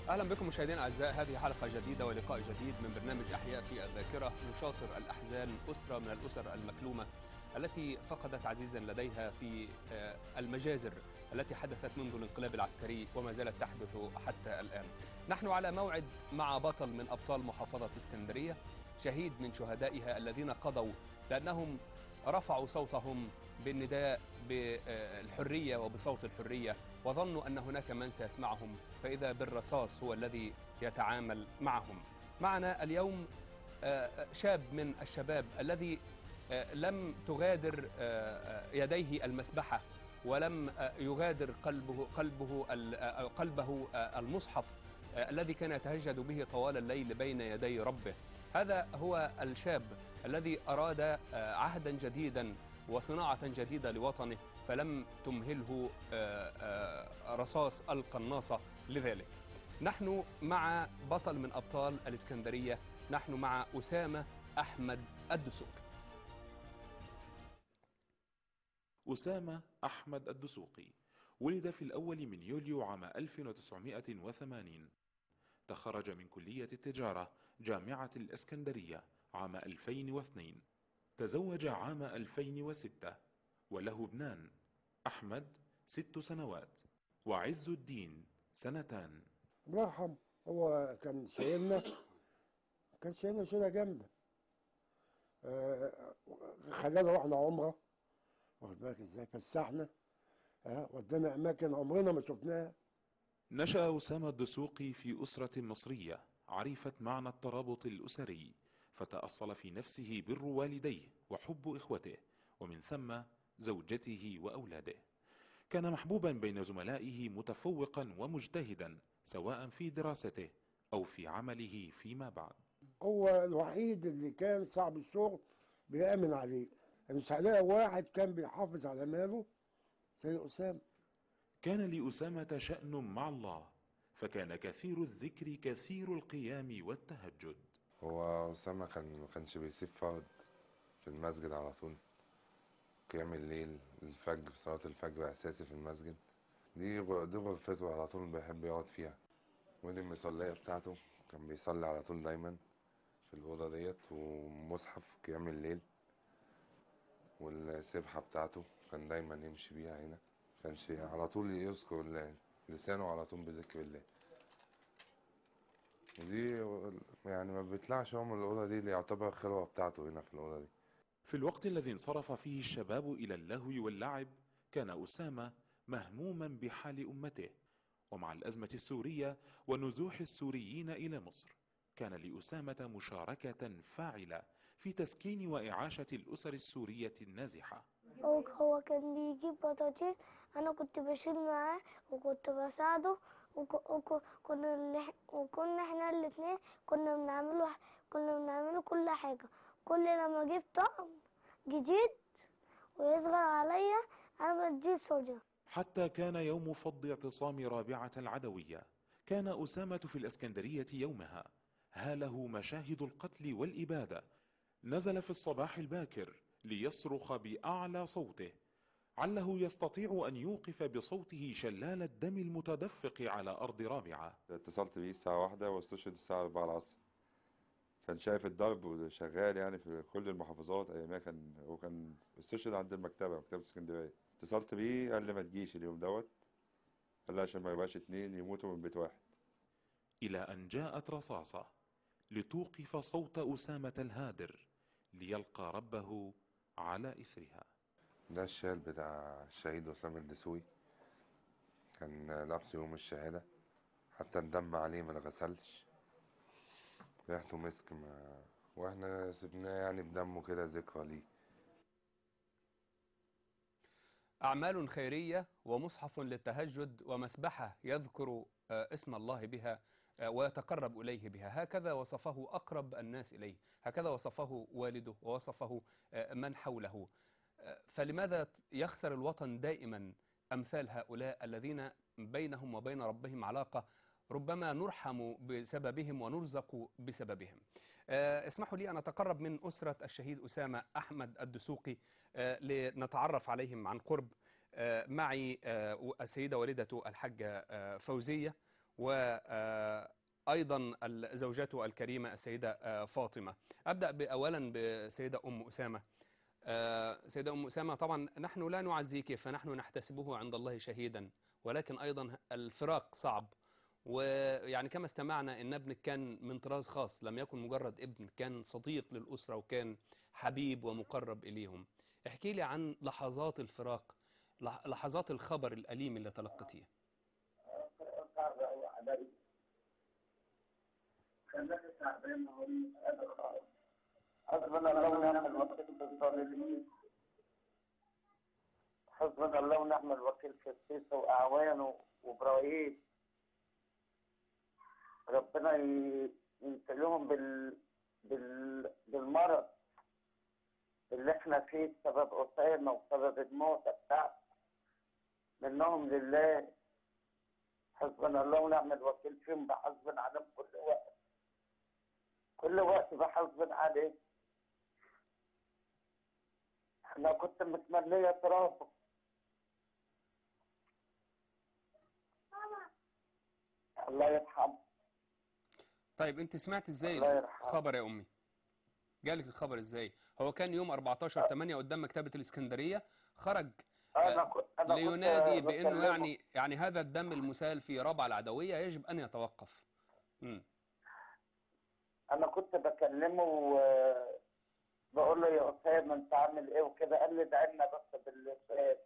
اهلا بكم مشاهدينا الاعزاء هذه حلقه جديده ولقاء جديد من برنامج احياء في الذاكره نشاطر الاحزان اسره من الاسر المكلومه التي فقدت عزيزا لديها في المجازر التي حدثت منذ الانقلاب العسكري وما زالت تحدث حتى الان. نحن على موعد مع بطل من ابطال محافظه اسكندريه شهيد من شهدائها الذين قضوا لانهم رفعوا صوتهم بالنداء بالحريه وبصوت الحريه وظنوا ان هناك من سيسمعهم فاذا بالرصاص هو الذي يتعامل معهم. معنا اليوم شاب من الشباب الذي لم تغادر يديه المسبحه ولم يغادر قلبه قلبه قلبه المصحف الذي كان يتهجد به طوال الليل بين يدي ربه هذا هو الشاب الذي أراد عهدا جديدا وصناعة جديدة لوطنه فلم تمهله رصاص القناصة لذلك نحن مع بطل من أبطال الإسكندرية نحن مع أسامة أحمد الدسوق أسامة أحمد الدسوقي ولد في الأول من يوليو عام 1980 تخرج من كلية التجارة جامعة الإسكندرية عام 2002 تزوج عام 2006 وله ابنان أحمد ست سنوات وعز الدين سنتان الله يرحمه هو كان شايلنا كان شايلنا شيلة جامدة آه خلانا رحنا عمرة واخد بالك ازاي فسحنا آه ودانا أماكن عمرنا ما شفناها نشأ أسامة الدسوقي في أسرة مصرية عرفت معنى الترابط الأسري فتأصل في نفسه بر والديه وحب إخوته ومن ثم زوجته وأولاده كان محبوبا بين زملائه متفوقا ومجتهدا سواء في دراسته أو في عمله فيما بعد هو الوحيد اللي كان صعب الشغل بيأمن عليه مش هلاقي واحد كان بيحافظ على ماله زي أسامة كان لأسامة شأن مع الله فكان كثير الذكر كثير القيام والتهجد هو أسامة كان ما كانش بيسيب فرض في المسجد على طول قيام الليل الفجر صلاة الفجر أساسي في المسجد دي دي غرفته على طول بيحب يقعد فيها ودي المصلية بتاعته كان بيصلي على طول دايما في الأوضة ديت ومصحف قيام الليل والسبحة بتاعته كان دايما يمشي بيها هنا كانش على طول يذكر الله لسانه على طول بذكر الله ودي يعني ما بيطلعش هو من الأوضة دي اللي يعتبر الخلوة بتاعته هنا في الأوضة دي في الوقت الذي انصرف فيه الشباب إلى اللهو واللعب كان أسامة مهموما بحال أمته ومع الأزمة السورية ونزوح السوريين إلى مصر كان لأسامة مشاركة فاعلة في تسكين وإعاشة الأسر السورية النازحة هو كان بيجيب بطاطين انا كنت بشيل معاه وكنت بساعده وكنا وكنا احنا الاثنين كنا بنعمله كنا بنعمله كل حاجه كل لما اجيب طقم جديد ويصغر عليا انا بديه صوجة حتى كان يوم فض اعتصام رابعة العدوية كان أسامة في الإسكندرية يومها هاله مشاهد القتل والإبادة نزل في الصباح الباكر ليصرخ بأعلى صوته عله يستطيع أن يوقف بصوته شلال الدم المتدفق على أرض رابعة اتصلت بيه الساعة واحدة واستشهد الساعة 4 العصر كان شايف الضرب وشغال يعني في كل المحافظات أيامها كان هو كان استشهد عند المكتبة مكتبة اسكندرية اتصلت بيه قال لي ما تجيش اليوم دوت قال لي عشان ما يبقاش اتنين يموتوا من بيت واحد إلى أن جاءت رصاصة لتوقف صوت أسامة الهادر ليلقى ربه على إثرها ده الشال بتاع الشهيد أسامة الدسوقي كان لابسه يوم الشهادة حتى الدم عليه ما اتغسلش ريحته مسك ما واحنا سبناه يعني بدمه كده ذكرى ليه أعمال خيرية ومصحف للتهجد ومسبحة يذكر اسم الله بها ويتقرب إليه بها هكذا وصفه أقرب الناس إليه هكذا وصفه والده ووصفه من حوله فلماذا يخسر الوطن دائما أمثال هؤلاء الذين بينهم وبين ربهم علاقة ربما نرحم بسببهم ونرزق بسببهم اسمحوا لي أن أتقرب من أسرة الشهيد أسامة أحمد الدسوقي لنتعرف عليهم عن قرب معي السيدة والدته الحاجة فوزية وأيضا زوجته الكريمة السيدة آه، فاطمة أبدأ ب- أولا بسيدة أم أسامة آه، سيدة أم أسامة طبعا نحن لا نعزيك فنحن نحتسبه عند الله شهيدا ولكن أيضا الفراق صعب ويعني كما استمعنا ان ابنك كان من طراز خاص لم يكن مجرد ابن كان صديق للأسرة وكان حبيب ومقرب إليهم احكي لي عن لحظات الفراق لح- لحظات الخبر الأليم اللي تلقتيه حسبنا الله ونعم الوكيل في الظالمين حسبنا الله ونعم الوكيل في السيسي وأعوانه وإبراهيم ربنا ي- ينتلهم بال... بال... بالمرض اللي احنا فيه بسبب أسامة وبسبب الموتى بتاعته منهم لله حسبنا الله ونعم الوكيل فيهم بحسبنا عليهم كل وقت كل وقت بحسبن عليه انا كنت متمنية ترابه الله يرحمه طيب انت سمعت ازاي الله يرحمه. الخبر يا امي جالك الخبر ازاي هو كان يوم 14 8 قدام مكتبة الاسكندرية خرج انا كنت انا كنت لينادي بانه بكلمه. يعني يعني هذا الدم المسال في ربع العدوية يجب ان يتوقف امم انا كنت بكلمه و- بقول له يا اسامه انت عامل ايه وكده قال لي ادعي لنا بس باللسان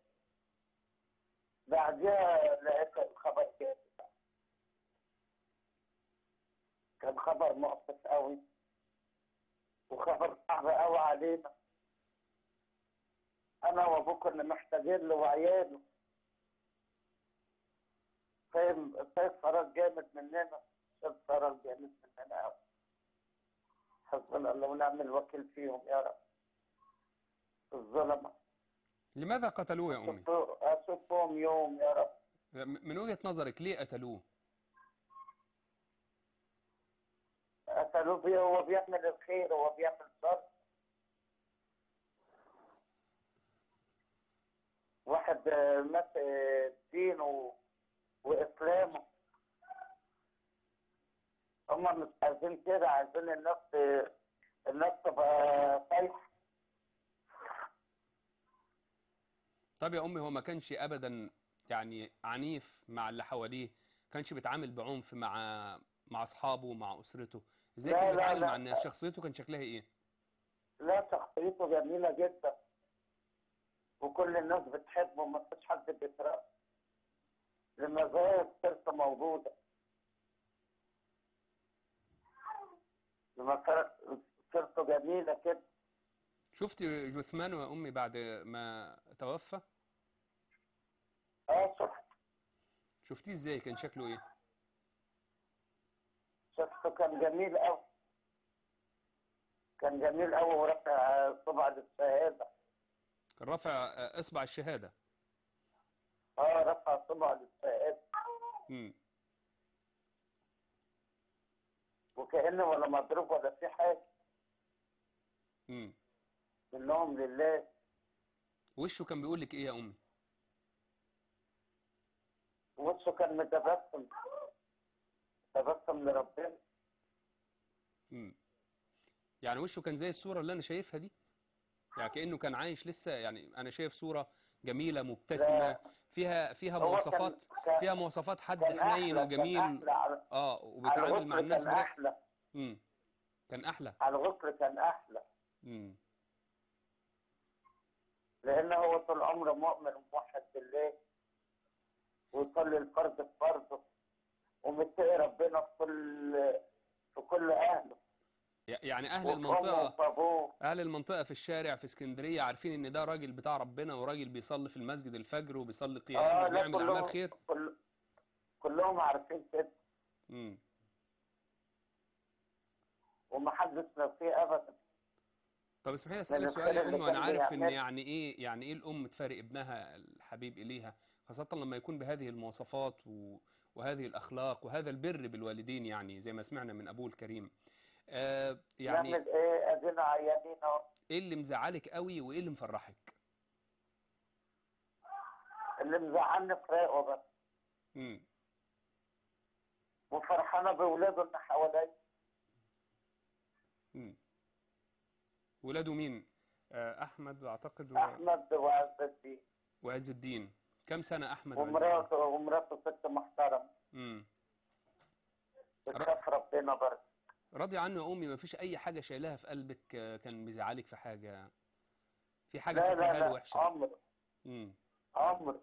بعديها لقيت الخبر كده كان خبر مؤسف قوي وخبر صعب قوي علينا انا وابوه كنا محتاجين له وعياله فاهم فاهم فرج جامد مننا شاف فرج جامد مننا قوي حسبنا الله ونعم الوكيل فيهم يا رب الظلمة لماذا قتلوه يا امي أشوف- اشوفهم يوم يا رب م- من وجهة نظرك ليه قتلوه قتلوه بيه هو بيعمل الخير هو بيعمل شر واحد آه، مات آه، دينه واسلامه هم مش عايزين كده عايزين الناس ت- الناس تبقى صايحه طب يا امي هو ما كانش ابدا يعني عنيف مع اللي حواليه كانش بيتعامل بعنف مع مع اصحابه ومع اسرته ازاي لا، كان لا، بيتعامل لا. مع الناس شخصيته كان شكلها ايه لا شخصيته جميلة جدا وكل الناس بتحبه ما فيش حد بيكرهه المزايا السيرته موجودة المسار- سيرته جميلة كده شفت جثمانه يا امي بعد ما توفى اه شفت شفتيه ازاي كان شكله ايه شفته كان جميل أوي كان جميل أوي ورفع صبع للشهادة كان رافع آه، اصبع الشهادة اه رفع صبع للشهادة امم وكأنه ولا مضروب ولا في حاجة امم منهم لله وشه كان بيقول لك ايه يا امي وشه كان متبسم تبسم لربنا امم يعني وشه كان زي الصورة اللي انا شايفها دي يعني كأنه كان عايش لسه يعني انا شايف صورة جميلة مبتسمة لا. فيها فيها هو كان- مواصفات كان- فيها مواصفات حد كان حنين أحلى كان وجميل أحلى على اه على وبيتعامل مع الغسل الناس كان بلا أحلى امم كان احلى على الغسل كان أحلى امم لأن هو طول عمره مؤمن وموحد بالله ويصلي الفرض بفرضه ومتقي ربنا في كل في كل أهله يعني اهل وفي أمه المنطقة وفي أبوه اهل المنطقة في الشارع في اسكندرية عارفين ان ده راجل بتاع ربنا وراجل بيصلي في المسجد الفجر وبيصلي قيام اه لا وبيعمل اعمال كلهم خير كل كلهم عارفين كده امم ومحدش نسيه أبدا طب اسمحي لي من اسالك سؤال الخير يا اللي ام وانا كان عارف ان بيعمله. يعني ايه يعني ايه الام تفارق ابنها الحبيب اليها خاصة لما يكون بهذه المواصفات و... وهذه الاخلاق وهذا البر بالوالدين يعني زي ما سمعنا من ابوه الكريم آه يعني نعمل إيه أدينا عيانين أهو ايه اللي مزعلك قوي وايه اللي مفرحك اللي مزعلني فراقه بس امم فرحانه باولاده اللي حواليا مم. ولاده مين آه، احمد اعتقد و... احمد وعز الدين وعز الدين كم سنه احمد وعز الدين ومراته ومراته ست محترمه امم بتخاف ربنا برضه راضي عنه يا امي ما فيش اي حاجه شايلها في قلبك آه، كان بيزعلك في حاجه في حاجه لا فاكرها لا له لا وحشه عمر امم عمر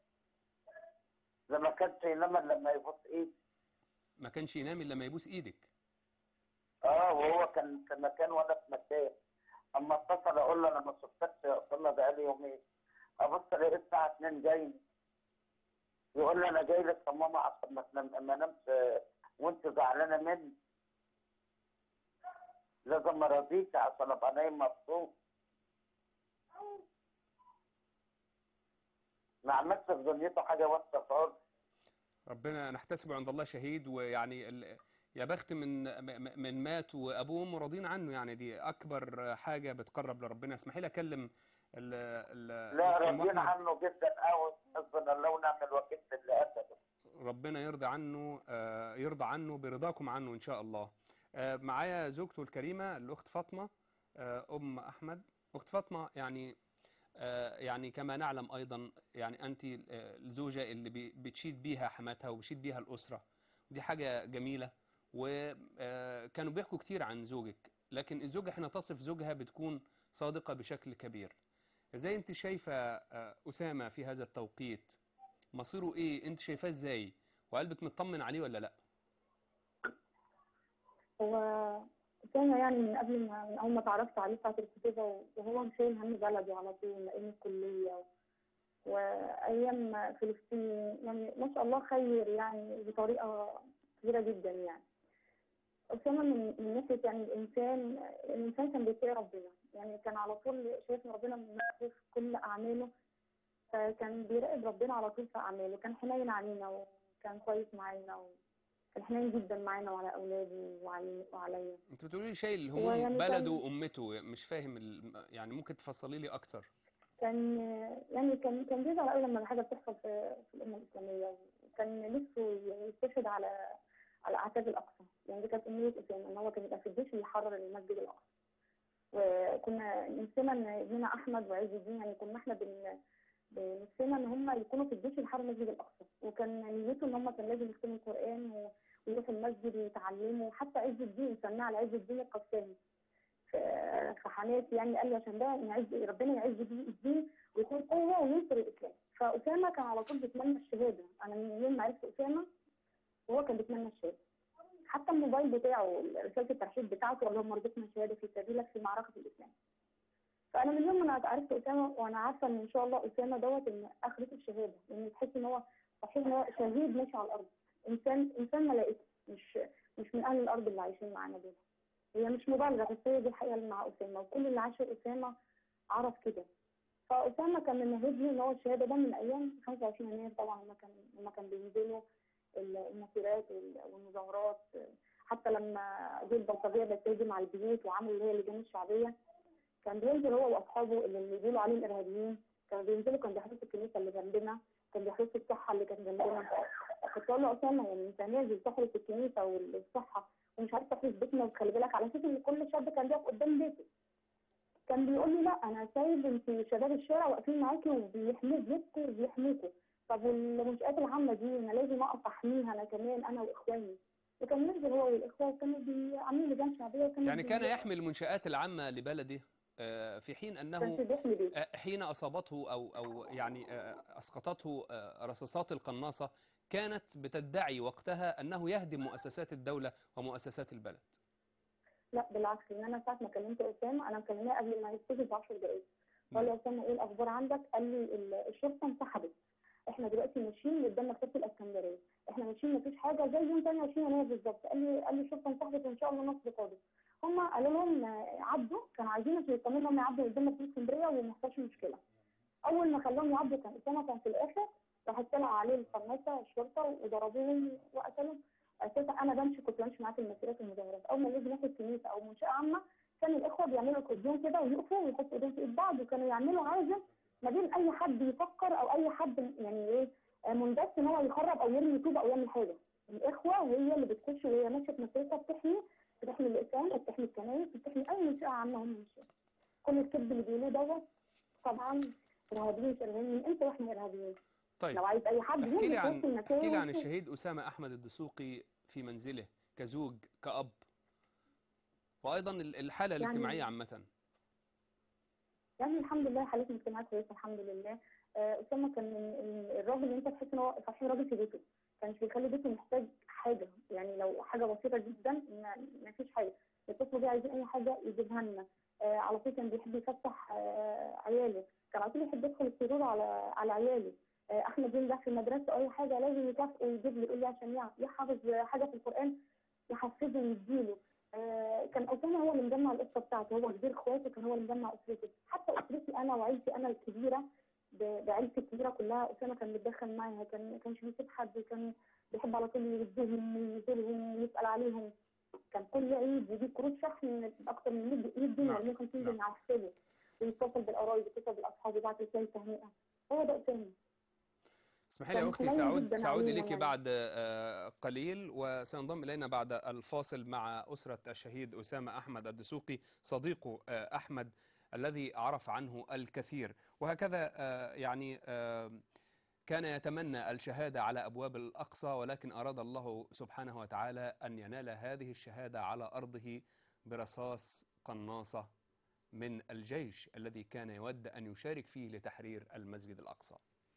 لما كانش ينام إلا لما يبص ايدي ما كانش ينام الا لما يبوس ايدك اه وهو كان في مكان وانا في مكان اما اتصل اقول له انا ما شفتكش يا اسامه بقالي يومين ابص الاقي الساعه 2 جاي يقول لي انا جاي لك يا ماما عشان ما تنام ما انامش وانت زعلانه مني لازم ارضيك عشان ابقى نايم مبسوط ما عملش في دنيته حاجه وحشه خالص ربنا نحتسبه عند الله شهيد ويعني ال... يا بخت من م- من مات وابوه وامه راضين عنه يعني دي اكبر حاجه بتقرب لربنا اسمحي لي اكلم ال ال لا الأخ أم راضيين أحمد. عنه جدا قوي حسبنا الله ونعم الوكيل في اللي قتله ربنا يرضى عنه آه، يرضى عنه برضاكم عنه ان شاء الله آه، معايا زوجته الكريمه الاخت فاطمه آه، ام احمد اخت فاطمه يعني آه، يعني كما نعلم ايضا يعني انت آه، الزوجه اللي بي- بتشيد بيها حماتها وبتشيد بيها الاسره ودي حاجه جميله وكانوا بيحكوا كتير عن زوجك لكن الزوجه حين تصف زوجها بتكون صادقه بشكل كبير ازاي انت شايفه آه، اسامه في هذا التوقيت مصيره ايه انت شايفاه ازاي وقلبك مطمن عليه ولا لا هو أسامة يعني من قبل ما من أول ما اتعرفت عليه ساعة الكتابة وهو شايل هم بلده على طول من أيام الكلية و... وأيام فلسطين يعني ما شاء الله خير يعني بطريقة كبيرة جدا يعني أسامة من من ناحية يعني الإنسان الإنسان كان بيطيع ربنا يعني كان على طول شايف إن ربنا ممثل في كل أعماله فكان بيراقب ربنا على طول في أعماله كان حنين علينا وكان كويس معانا وكان حنين جدا معانا وعلى أولادي وعلي وعليا انت بتقولي لي شايل هو هموم يعني بلده كان- وامته مش فاهم ال... يعني ممكن تفصلي لي اكتر كان يعني كان كان بيزعل قوي لما حاجه بتحصل في, في الامه الاسلاميه وكان نفسه يستشهد على على اعتاب الاقصى يعني دي كانت امنيه اسامه ان هو كان يبقى في الجيش اللي يحرر المسجد الاقصى وكنا نفسنا ان ابننا احمد وعز الدين يعني كنا احنا بن بنفسنا ان هم يكونوا في الجيش اللي يحرر المسجد الاقصى وكان نيته ان هم كان لازم يختموا القران و- ويروحوا المسجد ويتعلموا حتى عز الدين سماه على عز الدين القسامي في في حماس يعني قال لي عشان ده يعز ربنا يعز بيه الدين ويكون قوه وينصر الاسلام فاسامه كان على طول بيتمنى الشهاده انا من يوم ما عرفت اسامه وهو كان بيتمنى الشهاده حتى الموبايل بتاعه رساله الترحيب بتاعته اللهم ارزقنا الشهاده في سبيلك في معركه الاسلام فانا من يوم ما انا عرفت اسامه وانا عارفه ان ان شاء الله اسامه دوت ان اخرته الشهاده لان تحس ان هو صحيح ان هو شهيد ماشي على الارض انسان انسان ملائكه مش مش من اهل الارض اللي عايشين معانا دول هي مش مبالغه بس هي دي الحقيقه اللي مع اسامه وكل اللي عاشر اسامه عرف كده فاسامه كان منهج لي ان هو الشهاده ده من ايام 25 يناير طبعا لما كان لما كان بينزلوا المسيرات وال- والمظاهرات حتى لما جه البلطجيه بتهاجم على البيوت وعملوا اللي هي اللجان الشعبيه كان بينزل هو واصحابه اللي اللي بيقولوا عليه الارهابيين كانوا بينزلوا كان بيحرسوا الكنيسه اللي جنبنا كان بيحرسوا الصحه اللي كان جنبنا كنت اقول له اسامه يعني انت نازل تحرس الكنيسه والصحه ومش عارف تحرس بيتنا وتخلي بالك على اساس ان كل شاب كان بيقف قدام بيته كان بيقول لي لا انا سايب انت شباب الشارع واقفين معاكي وبيحموا بيتكم وبيحموكوا طب والمنشآت العامة دي انا لازم اقف احميها انا كمان انا واخواني وكان نزل هو والاخوه وكانوا بي- عاملين لجان شعبيه وكانوا يعني كان بي- يحمي المنشآت العامة لبلده آه، في حين كان أنه في بيحمي بيته آه، حين أصابته أو أو يعني آه، أسقطته آه، رصاصات القناصة كانت بتدعي وقتها أنه يهدم مؤسسات الدولة ومؤسسات البلد لا بالعكس ان انا ساعه ما كلمت اسامه انا مكلماه قبل ما يستشهد ب 10 دقائق قال لي اسامه ايه الاخبار عندك؟ قال لي ال- الشرطه انسحبت احنا دلوقتي ماشيين قدام مكتبه الاسكندريه احنا ماشيين مفيش حاجه زي يوم 28 يناير بالظبط قال لي قال لي الشرطه انسحبت وان شاء الله نصر قادم هم قالوا لهم آه، عدوا كانوا عايزين عشان يطمنوا انهم يعدوا قدام مكتبه اسكندريه وما يحصلش مشكله اول ما خلاهم يعدوا كان اسامه كان في الاخر راح طلع عليه القناصه الشرطه وضربوهم وقتلهم اساسا انا بمشي كنت بمشي معاه في المسيرات والمظاهرات اول ما نيجي ناخد كنيسه او منشاه عامه كان الاخوه بيعملوا كوردون كده ويقفوا ويحطوا ايديهم في ايد بعض وكانوا يعملوا عازم ما بين اي حد يفكر او اي حد يعني ايه آه، مندس ان هو يخرب او يرمي طوبه او يعمل حاجه الاخوه هي اللي وهي ماشيه في مسيرتها بتحمي بتحمي الاسلام وبتحمي الكنائس وبتحمي اي منشاه عامه هم ماشيين كل الكذب اللي بيقولوه دوت طبعا ارهابيين شغالين من امتى واحنا ارهابيين طيب لو عايز اي حد احكي لي ينزل في وسط عن المكان احكي لي عن ويشوف. الشهيد أسامة أحمد الدسوقي في منزله كزوج كأب وأيضا ال- الحالة يعني- الاجتماعية عامة يعني الحمد لله حالتنا الاجتماعيه كويسه الحمد لله آه، اسامه كان من من الراجل اللي انت تحس ان هو صحيح راجل في بيته كانش بيخلي بيته محتاج حاجه يعني لو حاجه بسيطه جدا ما ما فيش حاجه يتصلوا بيه عايزين اي حاجه يجيبها لنا آه، على طول كان بيحب يفتح آه، عياله كان على طول يحب يدخل السرور على على عياله آه، احمد ينجح في المدرسه اي حاجه لازم يكافئه ويجيب له يقول لي عشان يع- يحفظ حاجه في القران يحفظه ويديله آه، كان أسامة هو اللي مجمع الأسرة بتاعته هو كبير إخواته كان هو اللي مجمع أسرته حتى أسرتي أنا وعيلتي أنا الكبيرة ب- بعيلتي الكبيرة كلها أسامة كان بيتدخل معاها كان ما كانش بيسيب حد كان بيحب على طول يودهم وينزلهم ويسأل عليهم كان كل عيد يجيب كروت شحن أكتر من 100 جنيه نعم، ممكن تنزل نعم. مع حسابه ويتصل بالقرايب يتصل بالأصحاب يبعت رسائل تهنئة هو ده أسامة اسمحي لي يا كان أختي حنين سأعود جداً سأعود علينا إليك يعني. بعد آه، قليل وسينضم إلينا بعد الفاصل مع أسرة الشهيد أسامة أحمد الدسوقي صديقه آه، أحمد الذي عرف عنه الكثير وهكذا آه، يعني آه، كان يتمنى الشهادة على أبواب الأقصى ولكن أراد الله سبحانه وتعالى أن ينال هذه الشهادة على أرضه برصاص قناصة من الجيش الذي كان يود أن يشارك فيه لتحرير المسجد الأقصى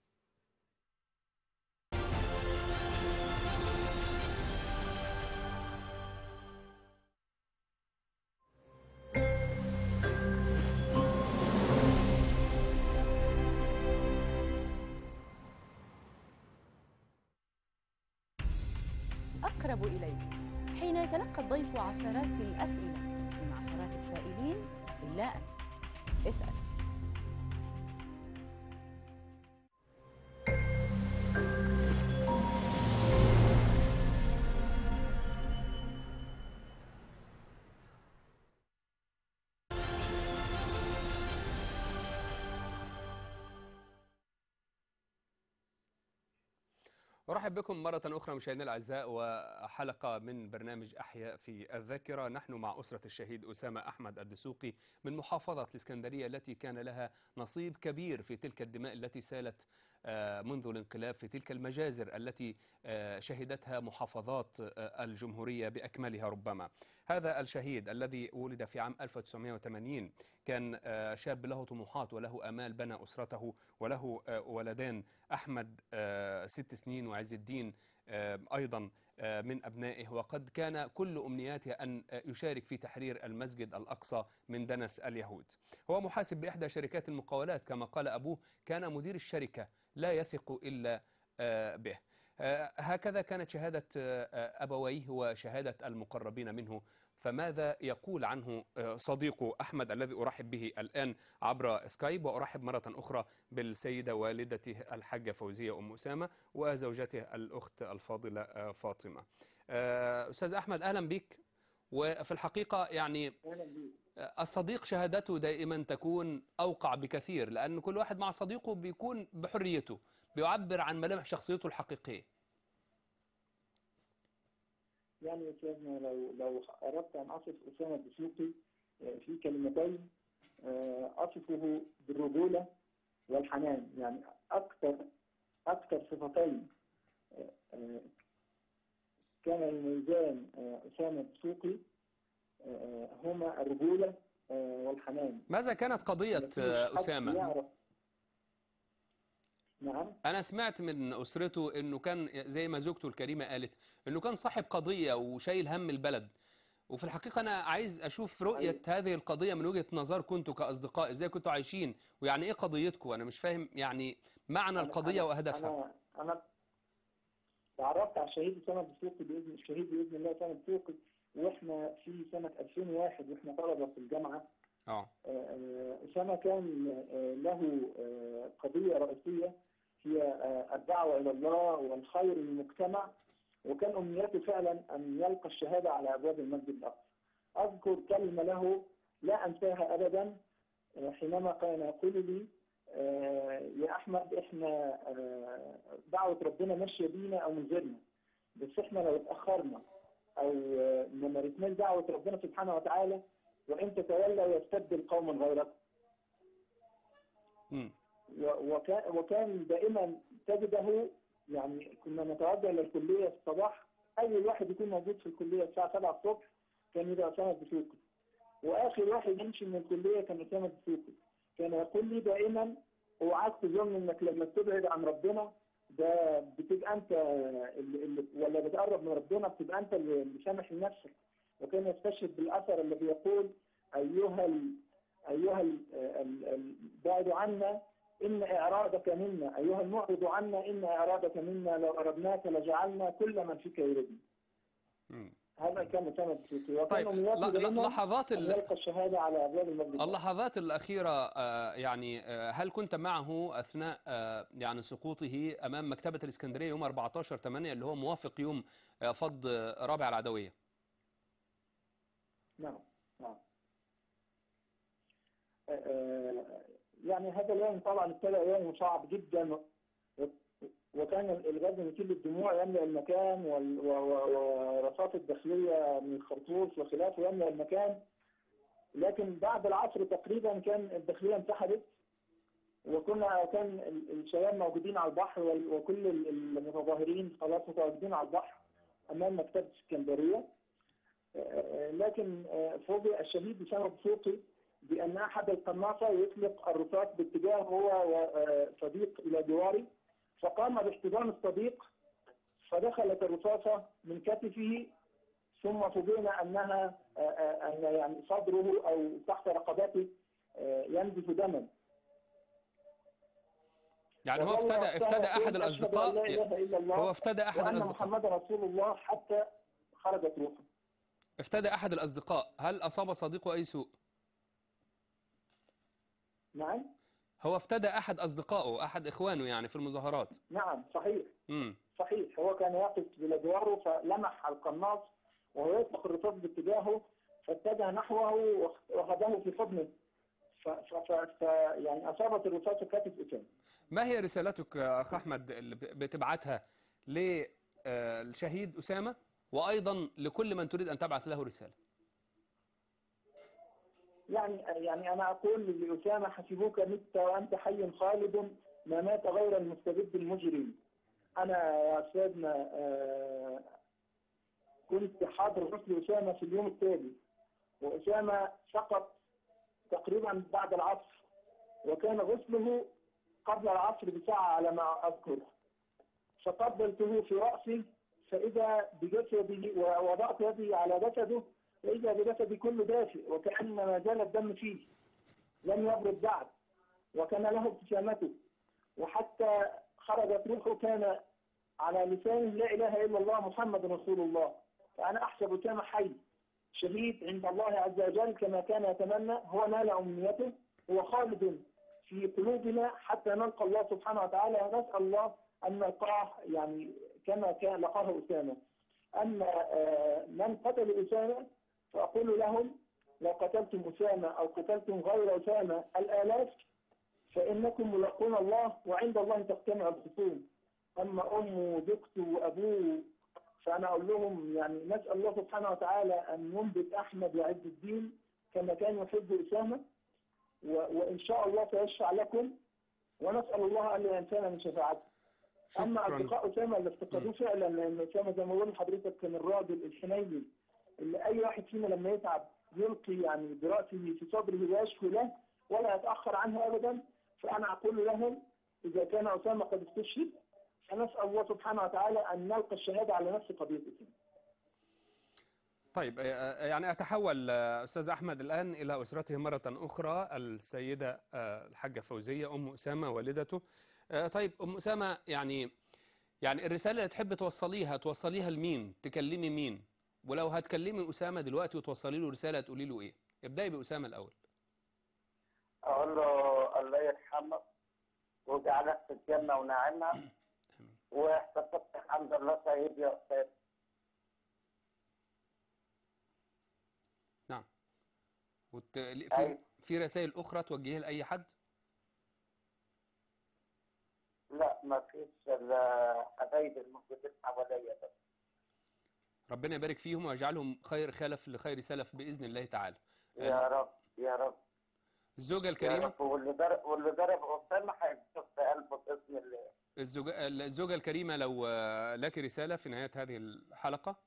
أقرب إليك حين يتلقى الضيف عشرات الأسئلة من عشرات السائلين إلا أن اسأل أرحب بكم مرة أخرى مشاهدينا الأعزاء وحلقة من برنامج أحياء في الذاكرة نحن مع أسرة الشهيد أسامة أحمد الدسوقي من محافظة الإسكندرية التي كان لها نصيب كبير في تلك الدماء التي سالت آه، منذ الانقلاب في تلك المجازر التي آه، شهدتها محافظات آه، الجمهورية بأكملها ربما هذا الشهيد الذي ولد في عام 1980 كان آه، شاب له طموحات وله آمال بنى أسرته وله آه، ولدان أحمد آه، ست سنين وعز الدين آه، أيضا آه، من أبنائه وقد كان كل أمنياته أن آه، يشارك في تحرير المسجد الأقصى من دنس اليهود هو محاسب بإحدى شركات المقاولات كما قال أبوه كان مدير الشركة لا يثق إلا آه، به آه، هكذا كانت شهادة آه، آه، أبويه وشهادة المقربين منه فماذا يقول عنه آه، صديقه أحمد الذي أرحب به الآن عبر سكايب وأرحب مرة أخرى بالسيدة والدته الحاجة فوزية أم أسامة وزوجته الأخت الفاضلة آه، فاطمة آه، أستاذ أحمد أهلا بك وفي الحقيقة يعني الصديق شهادته دائما تكون أوقع بكثير لأن كل واحد مع صديقه بيكون بحريته بيعبر عن ملامح شخصيته الحقيقية يعني يا سيدنا لو لو أردت أن أصف أسامة الدسوقي آه، في كلمتين آه، أصفه بالرجولة والحنان يعني أكثر أكثر صفتين آه، آه، كان الميزان آه، أسامة الدسوقي آه، هما الرجولة آه، والحنان ماذا كانت قضية مفيش آه، حد أسامة؟ يعرف نعم أنا سمعت من أسرته إنه كان زي ما زوجته الكريمة قالت إنه كان صاحب قضية وشايل هم البلد وفي الحقيقة أنا عايز أشوف رؤية هذه القضية من وجهة نظر كنتوا كأصدقاء إزاي كنتوا عايشين ويعني إيه قضيتكم أنا مش فاهم يعني معنى أنا- القضية أنا- وأهدافها أنا أنا تعرفت على الشهيد أسامة الدسوقي بإذن الشهيد بإذن الله أسامة الدسوقي وإحنا في سنة 2001 وإحنا طلبة في الجامعة اه آه، أسامة كان آه، له آه، قضية رئيسية هي آه، الدعوة إلى الله والخير للمجتمع وكان أمنيته فعلا أن يلقى الشهادة على أبواب المسجد الأقصى أذكر كلمة له لا أنساها أبدا آه، حينما كان يقول لي آه، يا أحمد إحنا آه، دعوة ربنا ماشية بينا أو من غيرنا بس إحنا لو اتأخرنا او آه، ما مارسناش دعوه ربنا سبحانه وتعالى وان تتولى يستبدل قوما غيركم مم. و- وكان وكان دائما تجده يعني كنا نتوجه للكليه في الصباح اول واحد يكون موجود في الكليه الساعه 7 الصبح كان يبقى اسامه الدسوقي واخر واحد يمشي من الكليه كان اسامه الدسوقي كان يقول لي دائما اوعاك تظن انك لما تبعد عن ربنا ده بتبقى انت اللي اللي ولا بتقرب من ربنا بتبقى انت اللي اللي سامح لنفسك وكان يستشهد بالاثر الذي يقول ايها ال ايها ال- ال- ال- البعد عنا ان اعراضك منا ايها المعرض عنا ان اعراضك منا لو اردناك لجعلنا كل من فيك يردنا مم. هذا كان اسامه الدسوقي وكان طيب يواصل ل- ل- دائما لحظات ان ال... يلقى الشهاده على ابواب المسجد اللحظات الأخيرة آه، يعني آه، هل كنت معه أثناء آه، يعني سقوطه أمام مكتبة الإسكندرية يوم 14 8 اللي هو موافق يوم آه، فض آه، رابع العدوية نعم نعم آه، آه، يعني هذا اليوم طبعا ابتدى يوم صعب جدا و- وكان الغاز مثير للدموع يملأ المكان وال- و- و- ورصاص الداخلية من الخرطوش وخلافه يملأ المكان لكن بعد العصر تقريبا كان الداخلية انسحبت وكنا كان ال- الشباب موجودين على البحر وال- وكل ال- المتظاهرين خلاص متواجدين على البحر أمام مكتبة اسكندرية آه، لكن آه، فوجئ الشهيد بسبب صوتي بأن أحد القناصة يطلق الرصاص باتجاه هو وصديق إلى جواري فقام باحتضان الصديق فدخلت الرصاصة من كتفه ثم فوجئنا أنها آه، آه، أن يعني صدره أو تحت رقبته آه، ينزف دما يعني هو وظل افتدى وقتها افتدى يقول أحد أشهد أن لا الأصدقاء إله إلا الله هو افتدى أحد وأن الأصدقاء محمد رسول الله حتى خرجت روحه افتدى أحد الأصدقاء هل أصاب صديقه أي سوء؟ نعم هو افتدى أحد أصدقائه أحد إخوانه يعني في المظاهرات نعم صحيح مم. صحيح هو كان يقف بجواره فلمح القناص وهو يطلق الرصاص باتجاهه فاتجه نحوه واخذه في حضنه ف, ف, ف, ف يعني اصابت الرصاصه كتف اسامه ما هي رسالتك يا أخ أحمد اللي بتبعتها للشهيد أسامة وأيضا لكل من تريد أن تبعث له رسالة يعني يعني انا اقول لاسامه حسبوك مت وانت حي خالد ما مات غير المستبد المجرم انا يا استاذنا آه، كنت حاضر غسل اسامه في اليوم التالي واسامه سقط تقريبا بعد العصر وكان غسله قبل العصر بساعه على ما اذكر فقبلته في راسي فاذا بجسدي ووضعت يدي على جسده فإذا بجسدي كله دافئ وكأن ما زال الدم فيه لم يبرد بعد وكان له ابتسامته وحتى خرجت روحه كان على لسانه لا إله إلا الله محمد رسول الله فأنا أحسب أسامة حي شهيد عند الله عز وجل كما كان يتمنى هو نال أمنيته هو خالد في قلوبنا حتى نلقى الله سبحانه وتعالى ونسأل الله أن نلقاه يعني كما كان لقاه أسامة أما آه، من قتل أسامة فأقول لهم لو قتلتم أسامة أو قتلتم غير أسامة الآلاف فإنكم ملقون الله وعند الله تجتمع الخصوم أما أمه وزوجته وأبوه فأنا أقول لهم يعني نسأل الله سبحانه وتعالى أن ينبت أحمد وعز الدين كما كان يحب أسامة و- وإن شاء الله سيشفع لكم ونسأل الله أن لا ينسانا من شفاعته أما شكرا أصدقاء أسامة اللي افتقدوه فعلا لأن أسامة زي ما بقول لحضرتك كان الراجل الحنين اللي أي واحد فينا لما يتعب يلقي يعني برأسه في صدره ويشكو له ولا يتأخر عنه أبدا فأنا أقول لهم إذا كان أسامة قد استشهد فنسأل الله سبحانه وتعالى أن نلقى الشهادة على نفس قضية أسامة طيب آه، يعني أتحول آه، أستاذ أحمد الآن إلى أسرته مرة أخرى السيدة آه، الحاجة فوزية أم أسامة والدته آه، طيب أم أسامة يعني يعني الرسالة اللي تحب توصليها توصليها لمين تكلمي مين ولو هتكلمي أسامة دلوقتي وتوصلي له رسالة تقولي له إيه ابدأي بأسامة الأول اقول له الله يرحمك ويجعلك في الجنه ونعمها واحتسبت الحمد لله سيدي يا استاذ نعم وت... في أيوة. في رسائل أخرى توجهيها لأي حد لا ما فيش الا حبايبي الموجودين حواليا بس ربنا يبارك فيهم ويجعلهم خير خلف لخير سلف باذن الله تعالى يا رب يا رب الزوجه يا الكريمه رب واللي ضرب واللي ضرب اسامه هيكتب في قلبه باذن الله الزوجه الزوجه الكريمه لو آه، لك رساله في نهايه هذه الحلقه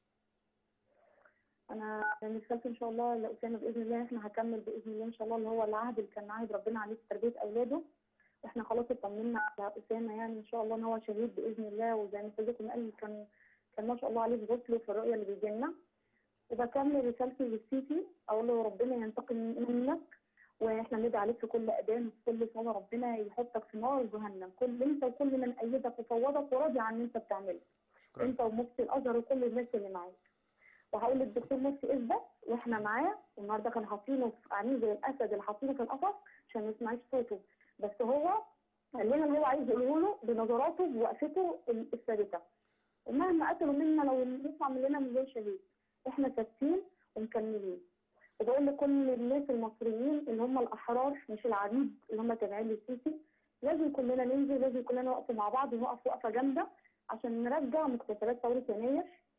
انا رسالتي ان شاء الله لاسامه باذن الله احنا هكمل باذن الله ان شاء الله اللي هو العهد اللي كان عهد ربنا عليه في تربيه اولاده واحنا خلاص اطمنا على اسامه يعني ان شاء الله ان هو شهيد باذن الله وزي ما سيدكم قال كان كان ما شاء الله عليه في غسله في الرؤيه اللي بيجي لنا وبكمل رسالتي للسيسي اقول له ربنا ينتقم منك واحنا ندعي عليك في كل اذان وفي كل صلاه ربنا يحطك في نار جهنم كل انت وكل من ايدك وفوضك وراضي عن اللي انت بتعمله شكرا انت ومفتي الازهر وكل الناس اللي معاك وهقول للدكتور مفتي اثبت واحنا معاه والنهارده كانوا حاطينه في عاملين زي الاسد اللي حاطينه في القفص عشان ما يسمعش صوته بس هو قال لنا اللي هو عايز يقوله له بنظراته بوقفته ال- الثابته ومهما قتلوا منا لو يطلع مننا مليون شهيد احنا ثابتين ومكملين وبقول لكل الناس المصريين اللي هم الاحرار مش العبيد اللي هم تابعين للسيسي لازم كلنا ننزل لازم كلنا نقف مع بعض ونقف وقفه جامده عشان نرجع مكتسبات ثوره يناير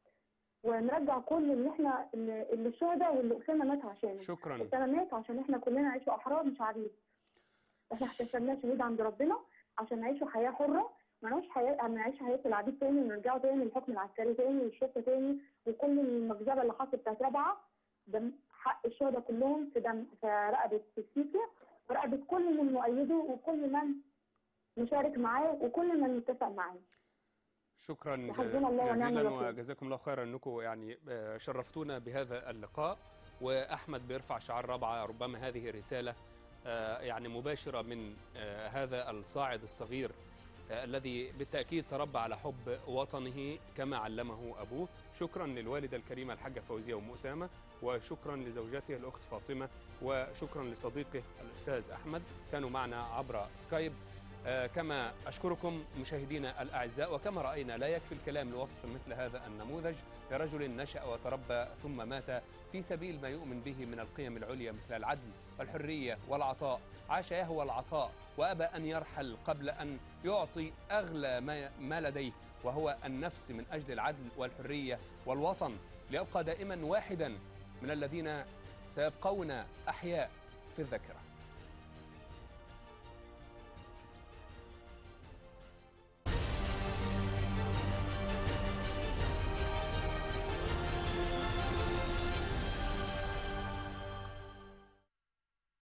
ونرجع كل اللي احنا اللي اللي الشهداء واللي اسامه مات عشانه شكرا اسامه مات عشان احنا كلنا نعيش احرار مش عبيد احنا احتسبناه شهيد عند ربنا عشان نعيشوا حياه حره ما نعيش حياه ما نعيش حياه العبيد تاني ونرجعوا تاني للحكم العسكري تاني والشرطه تاني وكل المجزره اللي حصلت بتاعت رابعه ده حق الشهداء كلهم في دم في رقبه السيسي ورقبه كل من مؤيده وكل من مشارك معاه وكل من متفق معاه شكرا وحسبنا الله ونعم جزيلا الوكيل. وجزاكم الله خيرا انكم يعني آه، شرفتونا بهذا اللقاء واحمد بيرفع شعار رابعه ربما هذه رساله آه، يعني مباشره من آه، هذا الصاعد الصغير آه، الذي بالتاكيد تربى على حب وطنه كما علمه ابوه شكرا للوالده الكريمه الحاجه فوزيه ام اسامه وشكرا لزوجته الاخت فاطمه وشكرا لصديقه الاستاذ احمد كانوا معنا عبر سكايب آه، كما أشكركم مشاهدينا الأعزاء وكما رأينا لا يكفي الكلام لوصف مثل هذا النموذج لرجل نشأ وتربى ثم مات في سبيل ما يؤمن به من القيم العليا مثل العدل والحرية والعطاء عاش يهوى العطاء وأبى أن يرحل قبل أن يعطي أغلى ما, ما لديه وهو النفس من أجل العدل والحرية والوطن ليبقى دائما واحدا من الذين سيبقون أحياء في الذاكرة